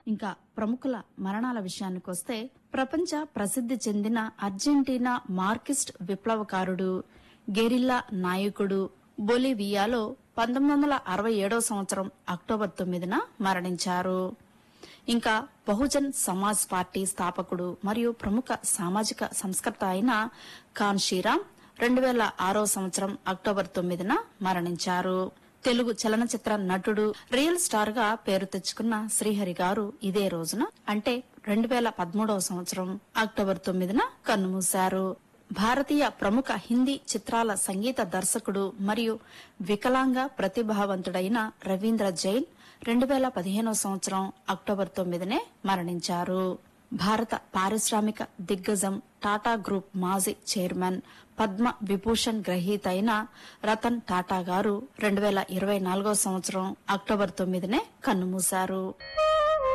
ఇంకా ప్రముఖుల మరణాల విషయానికొస్తే ప్రపంచ ప్రసిద్ధి చెందిన అర్జెంటీనా మార్కిస్ట్ విప్లవకారుడు గెరిల్లా నాయకుడు బొలివియాలో పంతొమ్మిది వందల అరవై ఏడవ సంవత్సరం అక్టోబర్ తొమ్మిదిన మరణించారు ఇంకా బహుజన్ సమాజ్ పార్టీ స్థాపకుడు మరియు ప్రముఖ సామాజిక సంస్కర్త అయిన ఖాన్ షీరామ్ రెండు వేల ఆరో సంవత్సరం అక్టోబర్ తొమ్మిదిన మరణించారు తెలుగు చలనచిత్ర నటుడు రియల్ స్టార్ గా పేరు తెచ్చుకున్న శ్రీహరి గారు ఇదే రోజున అంటే రెండు వేల పదమూడవ సంవత్సరం అక్టోబర్ తొమ్మిదిన కన్నుమూశారు భారతీయ ప్రముఖ హిందీ చిత్రాల సంగీత దర్శకుడు మరియు వికలాంగ ప్రతిభావంతుడైన రవీంద్ర జైన్ రెండు వేల పదిహేనో సంవత్సరం అక్టోబర్ తొమ్మిదినే మరణించారు భారత పారిశ్రామిక దిగ్గజం టాటా గ్రూప్ మాజీ చైర్మన్ పద్మ విభూషణ్ గ్రహీత అయిన రతన్ టాటా గారు రెండు వేల ఇరవై నాలుగో సంవత్సరం అక్టోబర్ తొమ్మిదినే కన్నుమూశారు